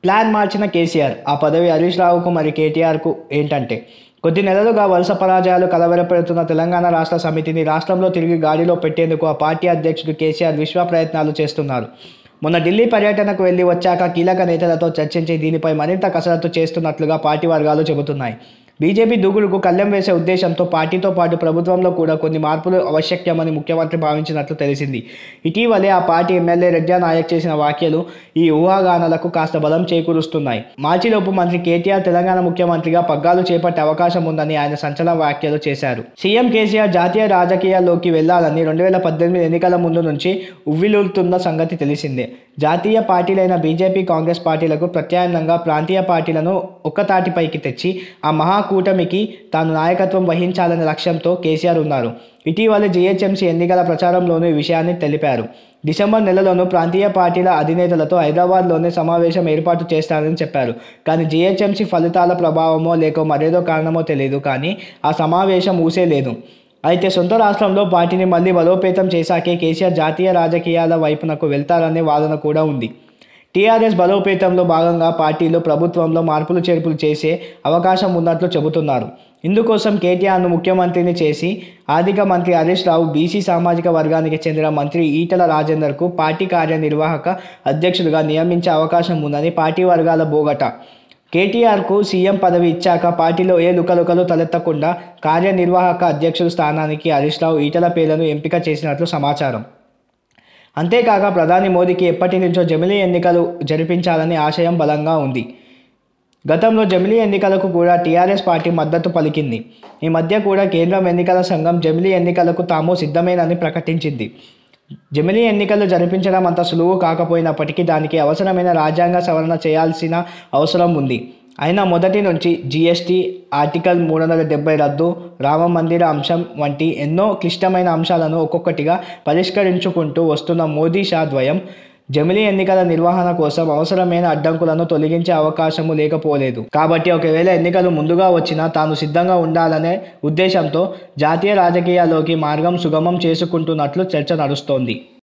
plan మార్చిన కేసీఆర్ ఆ పదవి హరీష్ రావుకు మరి కేటీఆర్కు ఏంటంటే కొద్ది నెలలుగా వరుస పరాజయాలు కలవరపెడుతున్న తెలంగాణ రాష్ట్ర సమితిని రాష్ట్రంలో తిరిగి గాడిలో పెట్టేందుకు ఆ పార్టీ అధ్యక్షుడు కేసీఆర్ విశ్వ ప్రయత్నాలు చేస్తున్నారు మొన్న ఢిల్లీ పర్యటనకు వెళ్లి వచ్చాక కీలక నేతలతో చర్చించి దీనిపై మరింత కసరత్తు చేస్తున్నట్లుగా పార్టీ వర్గాలు చెబుతున్నాయి బీజేపీ దూకుడుకు కళ్ళెం వేసే ఉద్దేశంతో పార్టీతో పాటు ప్రభుత్వంలో కూడా కొన్ని మార్పులు ఆవశ్యకమని ముఖ్యమంత్రి భావించినట్లు తెలిసింది ఇటీవలే ఆ పార్టీ ఎమ్మెల్యే రెడ్జా నాయక్ చేసిన వ్యాఖ్యలు ఈ ఊహాగానాలకు కాస్త బలం చేకూరుస్తున్నాయి మార్చిలోపు మంత్రి కేటీఆర్ తెలంగాణ ముఖ్యమంత్రిగా పగ్గాలు చేపట్టే అవకాశం ఉందని ఆయన సంచలన వ్యాఖ్యలు చేశారు సీఎం కేసీఆర్ జాతీయ రాజకీయాల్లోకి వెళ్లాలని రెండు వేల పద్దెనిమిది ఎన్నికల ముందు నుంచి ఉవ్విలూరుతున్న సంగతి తెలిసిందే జాతీయ పార్టీలైన బీజేపీ కాంగ్రెస్ పార్టీలకు ప్రత్యామ్నాయంగా ప్రాంతీయ పార్టీలను ఒక్కతాటిపైకి తెచ్చి ఆ మహాకూటమికి తాను నాయకత్వం వహించాలనే లక్ష్యంతో కేసీఆర్ ఉన్నారు ఇటీవల జీహెచ్ఎంసీ ఎన్నికల ప్రచారంలోనూ ఈ విషయాన్ని తెలిపారు డిసెంబర్ నెలలోనూ ప్రాంతీయ పార్టీల అధినేతలతో హైదరాబాద్లోనే సమావేశం ఏర్పాటు చేస్తారని చెప్పారు కానీ జీహెచ్ఎంసీ ఫలితాల ప్రభావమో లేక మరేదో కారణమో తెలియదు కానీ ఆ సమావేశం ఊసే లేదు అయితే సొంత రాష్ట్రంలో పార్టీని మళ్ళీ బలోపేతం చేశాకే కేసీఆర్ జాతీయ రాజకీయాల వైపునకు వెళ్తారనే వాదన కూడా ఉంది టీఆర్ఎస్ బలోపేతంలో భాగంగా పార్టీలో ప్రభుత్వంలో మార్పులు చేర్పులు చేసే అవకాశం ఉన్నట్లు చెబుతున్నారు ఇందుకోసం కేటీఆర్ను ముఖ్యమంత్రిని చేసి ఆర్థిక మంత్రి హరీష్ రావు బీసీ సామాజిక వర్గానికి చెందిన మంత్రి ఈటల రాజేందర్కు పార్టీ కార్యనిర్వాహక అధ్యక్షుడిగా నియమించే అవకాశం ఉందని పార్టీ వర్గాల బోగట కేటీఆర్కు సీఎం పదవి ఇచ్చాక పార్టీలో ఏ లుకలుకలు తలెత్తకుండా కార్యనిర్వాహక అధ్యక్షుడు స్థానానికి హరీష్ రావు ఈటల పేర్లను ఎంపిక చేసినట్లు సమాచారం అంతేకాక ప్రధాని మోదీకి ఎప్పటి నుంచో జమిలీ ఎన్నికలు జరిపించాలని ఆశయం బలంగా ఉంది గతంలో జమిలీ ఎన్నికలకు కూడా టీఆర్ఎస్ పార్టీ మద్దతు పలికింది ఈ మధ్య కూడా కేంద్రం ఎన్నికల సంఘం జమిలీ ఎన్నికలకు తాము సిద్ధమేనని ప్రకటించింది జమిలీ ఎన్నికలు జరిపించడం అంత సులువు కాకపోయినప్పటికీ దానికి అవసరమైన రాజ్యాంగ సవరణ చేయాల్సిన అవసరం ఉంది అయినా మొదటి నుంచి జీఎస్టీ ఆర్టికల్ మూడు వందల డెబ్బై రద్దు రామ మందిర అంశం వంటి ఎన్నో క్లిష్టమైన అంశాలను ఒక్కొక్కటిగా పరిష్కరించుకుంటూ వస్తున్న మోదీ షా ద్వయం జమిలీ ఎన్నికల నిర్వహణ కోసం అవసరమైన అడ్డంకులను తొలగించే అవకాశము లేకపోలేదు కాబట్టి ఒకవేళ ఎన్నికలు ముందుగా వచ్చినా తాను సిద్ధంగా ఉండాలనే ఉద్దేశంతో జాతీయ రాజకీయాల్లోకి మార్గం సుగమం చేసుకుంటున్నట్లు చర్చ నడుస్తోంది